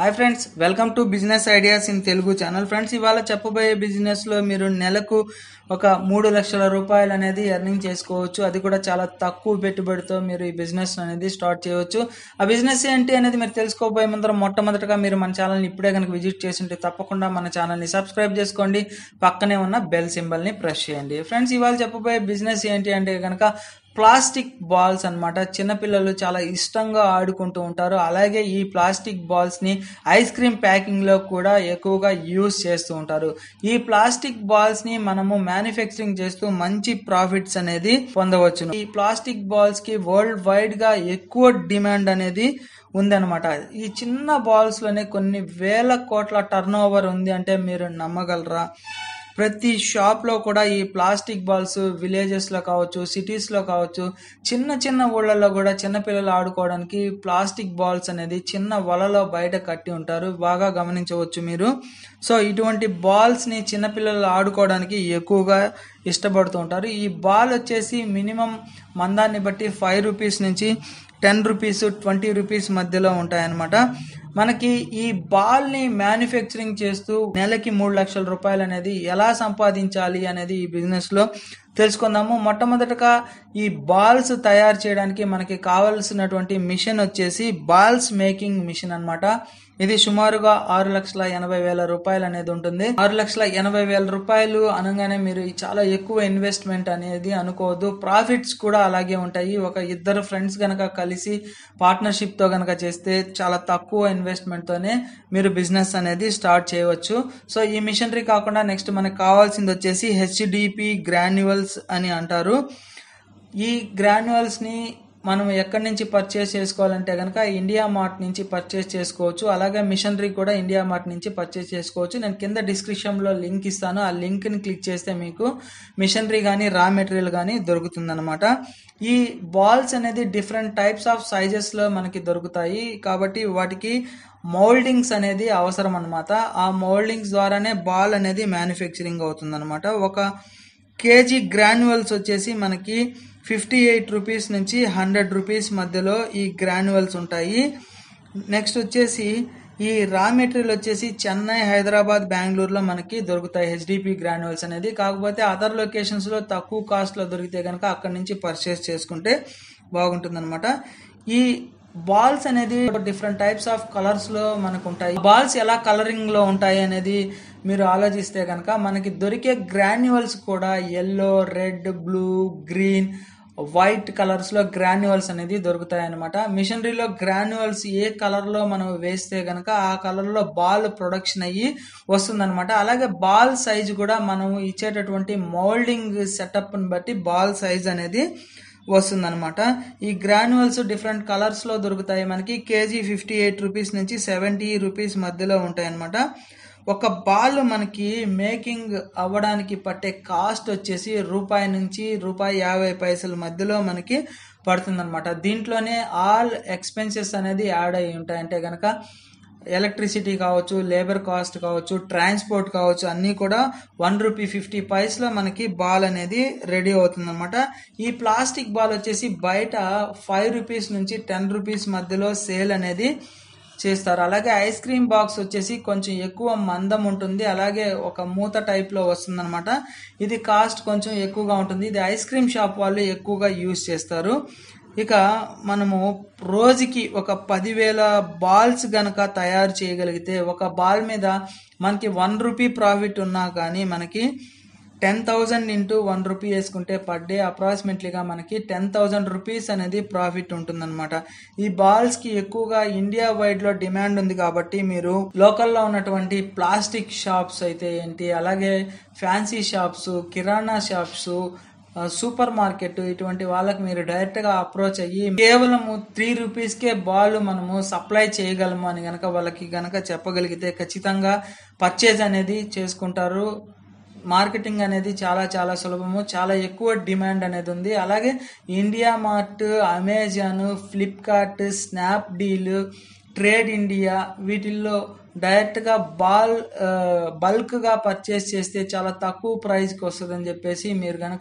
hi friends welcome to business ideas in Telugu channel friends ఇవాళ చెప్పబోయే business లో మీరు నెలకు ఒక మూడు లక్షల రూపాయలు అనేది ఎర్నింగ్ చేసుకోవచ్చు అది కూడా చాలా తక్కువ పెట్టుబడితో మీరు ఈ బిజినెస్ అనేది స్టార్ట్ చేయవచ్చు ఆ బిజినెస్ ఏంటి అనేది మీరు తెలుసుకోబోయే ముందర మొట్టమొదటిగా మీరు మన ఛానల్ని ఇప్పుడే కనుక విజిట్ చేసి ఉంటే తప్పకుండా మన ఛానల్ని సబ్స్క్రైబ్ చేసుకోండి పక్కనే ఉన్న బెల్ సింబల్ని ప్రెస్ చేయండి ఫ్రెండ్స్ ఇవాళ చెప్పబోయే బిజినెస్ ఏంటి అంటే కనుక ప్లాస్టిక్ బాల్స్ అన్నమాట చిన్నపిల్లలు చాలా ఇష్టంగా ఆడుకుంటూ ఉంటారు అలాగే ఈ ప్లాస్టిక్ బాల్స్ ని ఐస్ క్రీమ్ ప్యాకింగ్ లో కూడా ఎక్కువగా యూస్ చేస్తూ ఉంటారు ఈ ప్లాస్టిక్ బాల్స్ ని మనము మ్యానుఫ్యాక్చరింగ్ చేస్తూ మంచి ప్రాఫిట్స్ అనేది పొందవచ్చు ఈ ప్లాస్టిక్ బాల్స్ కి వరల్డ్ వైడ్ గా ఎక్కువ డిమాండ్ అనేది ఉందన్నమాట ఈ చిన్న బాల్స్ లోనే కొన్ని వేల కోట్ల టర్న్ ఓవర్ ఉంది అంటే మీరు నమ్మగలరా ప్రతి షాప్ లో కూడా ఈ ప్లాస్టిక్ బాల్స్ విలేజెస్ లో కావచ్చు సిటీస్ లో కావచ్చు చిన్న చిన్న ఊళ్ళల్లో కూడా చిన్న పిల్లలు ఆడుకోవడానికి ప్లాస్టిక్ బాల్స్ అనేది చిన్న వలలో బయట కట్టి ఉంటారు బాగా గమనించవచ్చు మీరు సో ఇటువంటి బాల్స్ ని చిన్నపిల్లలు ఆడుకోవడానికి ఎక్కువగా ఇష్టపడుతూ ఉంటారు ఈ బాల్ వచ్చేసి మినిమం మందాన్ని బట్టి ఫైవ్ రూపీస్ నుంచి టెన్ రూపీస్ ట్వంటీ రూపీస్ మధ్యలో ఉంటాయన్నమాట మనకి ఈ బాల్ ని మ్యానుఫ్యాక్చరింగ్ చేస్తూ నెలకి మూడు లక్షల రూపాయలు అనేది ఎలా సంపాదించాలి అనేది ఈ బిజినెస్ లో తెలుసుకుందాము మొట్టమొదటగా ఈ బాల్స్ తయారు చేయడానికి మనకి కావలసినటువంటి మిషన్ వచ్చేసి బాల్స్ మేకింగ్ మిషన్ అన్నమాట ఇది సుమారుగా ఆరు లక్షల ఎనభై వేల రూపాయలు అనేది ఉంటుంది ఆరు లక్షల ఎనభై వేల రూపాయలు అనగానే మీరు చాలా ఎక్కువ ఇన్వెస్ట్మెంట్ అనేది అనుకోవద్దు ప్రాఫిట్స్ కూడా అలాగే ఉంటాయి ఒక ఇద్దరు ఫ్రెండ్స్ గనక కలిసి పార్ట్నర్షిప్ తో గనక చేస్తే చాలా తక్కువ ఇన్వెస్ట్మెంట్ తోనే మీరు బిజినెస్ అనేది స్టార్ట్ చేయవచ్చు సో ఈ మిషనరీ కాకుండా నెక్స్ట్ మనకు కావాల్సింది వచ్చేసి హెచ్డిపి గ్రాన్యువల్స్ అని అంటారు ఈ గ్రాన్యువల్స్ ని మనం ఎక్కడి నుంచి పర్చేస్ చేసుకోవాలంటే కనుక ఇండియా మార్ట్ నుంచి పర్చేస్ చేసుకోవచ్చు అలాగే మిషనరీ కూడా ఇండియా మార్ట్ నుంచి పర్చేస్ చేసుకోవచ్చు నేను కింద డిస్క్రిప్షన్ లో లింక్ ఇస్తాను ఆ లింక్ ని క్లిక్ చేస్తే మీకు మిషనరీ కానీ రా మెటీరియల్ కానీ దొరుకుతుంది ఈ బాల్స్ అనేది డిఫరెంట్ టైప్స్ ఆఫ్ సైజెస్ లో మనకి దొరుకుతాయి కాబట్టి వాటికి మౌల్డింగ్స్ అనేది అవసరం అనమాట ఆ మౌల్డింగ్స్ ద్వారానే బాల్ అనేది మ్యానుఫ్యాక్చరింగ్ అవుతుంది ఒక కేజీ గ్రాన్యువల్స్ వచ్చేసి మనకి ఫిఫ్టీ ఎయిట్ రూపీస్ నుంచి హండ్రెడ్ రూపీస్ మధ్యలో ఈ గ్రాన్యువల్స్ ఉంటాయి నెక్స్ట్ వచ్చేసి ఈ రా మెటీరియల్ వచ్చేసి చెన్నై హైదరాబాద్ బెంగళూరులో మనకి దొరుకుతాయి హెచ్డిపి గ్రాన్యువల్స్ అనేది కాకపోతే అదర్ లొకేషన్స్ లో తక్కువ కాస్ట్ లో దొరికితే కనుక అక్కడ నుంచి పర్చేస్ చేసుకుంటే బాగుంటుంది ఈ బాల్స్ అనేది డిఫరెంట్ టైప్స్ ఆఫ్ కలర్స్ లో మనకు ఉంటాయి బాల్స్ ఎలా కలరింగ్ లో ఉంటాయి అనేది మీరు ఆలోచిస్తే కనుక మనకి దొరికే గ్రాన్యువల్స్ కూడా yellow red blue green white colours లో గ్రాన్యువల్స్ అనేది దొరుకుతాయి అనమాట మిషనరీలో గ్రాన్యువల్స్ ఏ కలర్ లో మనం వేస్తే గనక ఆ కలర్ లో బాల్ ప్రొడక్షన్ అయ్యి వస్తుందన్నమాట అలాగే బాల్ సైజ్ కూడా మనం ఇచ్చేటటువంటి మోల్డింగ్ సెటప్ ని బట్టి బాల్ సైజ్ అనేది వస్తుందన్నమాట ఈ గ్రాన్యువల్స్ డిఫరెంట్ కలర్స్ లో దొరుకుతాయి మనకి కేజీ ఫిఫ్టీ ఎయిట్ రూపీస్ నుంచి సెవెంటీ రూపీస్ మధ్యలో ఉంటాయి అనమాట ఒక బాల్ మనకి మేకింగ్ అవ్వడానికి పట్టే కాస్ట్ వచ్చేసి రూపాయి నుంచి రూపాయి యాభై పైసల మధ్యలో మనకి పడుతుందన్నమాట దీంట్లోనే ఆల్ ఎక్స్పెన్సెస్ అనేది యాడ్ అయి ఉంటాయి అంటే కనుక ఎలక్ట్రిసిటీ కావచ్చు లేబర్ కాస్ట్ కావచ్చు ట్రాన్స్పోర్ట్ కావచ్చు అన్నీ కూడా వన్ రూపీ ఫిఫ్టీ పైస్లో మనకి బాల్ అనేది రెడీ అవుతుంది అనమాట ఈ ప్లాస్టిక్ బాల్ వచ్చేసి బయట ఫైవ్ రూపీస్ నుంచి టెన్ రూపీస్ మధ్యలో సేల్ అనేది చేస్తారు అలాగే ఐస్ క్రీమ్ బాక్స్ వచ్చేసి కొంచెం ఎక్కువ మందం ఉంటుంది అలాగే ఒక మూత టైప్ లో వస్తుంది అనమాట ఇది కాస్ట్ కొంచెం ఎక్కువగా ఉంటుంది ఇది ఐస్ క్రీమ్ షాప్ వాళ్ళు ఎక్కువగా యూజ్ చేస్తారు ఇక మనము రోజుకి ఒక పదివేల బాల్స్ గనక తయారు చేయగలిగితే ఒక బాల్ మీద మనకి వన్ రూపీ ప్రాఫిట్ ఉన్నా కానీ మనకి ten thousand into one rupee వేసుకుంటే పర్ డే అప్రాక్సిమేట్లీగా మనకి టెన్ థౌజండ్ రూపీస్ అనేది ప్రాఫిట్ ఉంటుందన్నమాట ఈ బాల్స్ కి ఎక్కువగా ఇండియా వైడ్ లో డిమాండ్ ఉంది కాబట్టి మీరు లోకల్లో ఉన్నటువంటి ప్లాస్టిక్ షాప్స్ అయితే ఏంటి అలాగే fancy shops kirana shops super market ఇటువంటి వాళ్ళకి మీరు డైరెక్ట్ గా అప్రోచ్ అయ్యి కేవలం త్రీ రూపీస్ కే బాల్ మనము సప్లై చేయగలము అని గనక వాళ్ళకి గనక చెప్పగలిగితే ఖచ్చితంగా పర్చేజ్ అనేది చేసుకుంటారు మార్కెటింగ్ అనేది చాలా చాలా సులభము చాలా ఎక్కువ డిమాండ్ అనేది ఉంది అలాగే India mart Amazon Flipkart Snapdeal trade India వీటిల్లో డైరెక్ట్గా బాల్ బల్క్గా పర్చేస్ చేస్తే చాలా తక్కువ ప్రైస్కి వస్తుందని చెప్పేసి మీరు కనుక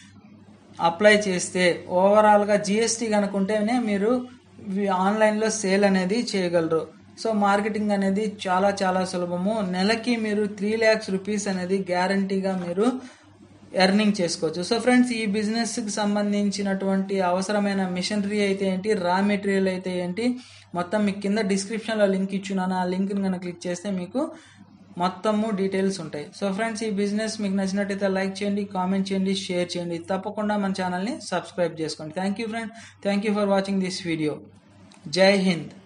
అప్లై చేస్తే ఓవరాల్గా జిఎస్టీ కనుకుంటేనే మీరు వి- ఆన్లైన్లో సేల్ అనేది చేయగలరు సో మార్కెటింగ్ అనేది చాలా చాలా సులభము నెలకి మీరు త్రీ ల్యాక్స్ రూపీస్ అనేది గ్యారంటీగా మీరు ఎర్నింగ్ చేసుకోవచ్చు సో ఫ్రెండ్స్ ఈ బిజినెస్కి సంబంధించినటువంటి అవసరమైన మిషనరీ అయితే ఏంటి రా మెటీరియల్ అయితే ఏంటి మొత్తం మీకు కింద డిస్క్రిప్షన్లో లింక్ ఇచ్చున్నాను ఆ లింక్ని కనుక క్లిక్ చేస్తే మీకు మొత్తము డీటెయిల్స్ ఉంటాయి సో ఫ్రెండ్స్ ఈ బిజినెస్ మీకు నచ్చినట్టయితే లైక్ చేయండి కామెంట్ చేయండి షేర్ చేయండి తప్పకుండా మన ఛానల్ని సబ్స్క్రైబ్ చేసుకోండి thank you friend thank you for watching this video జై హింద్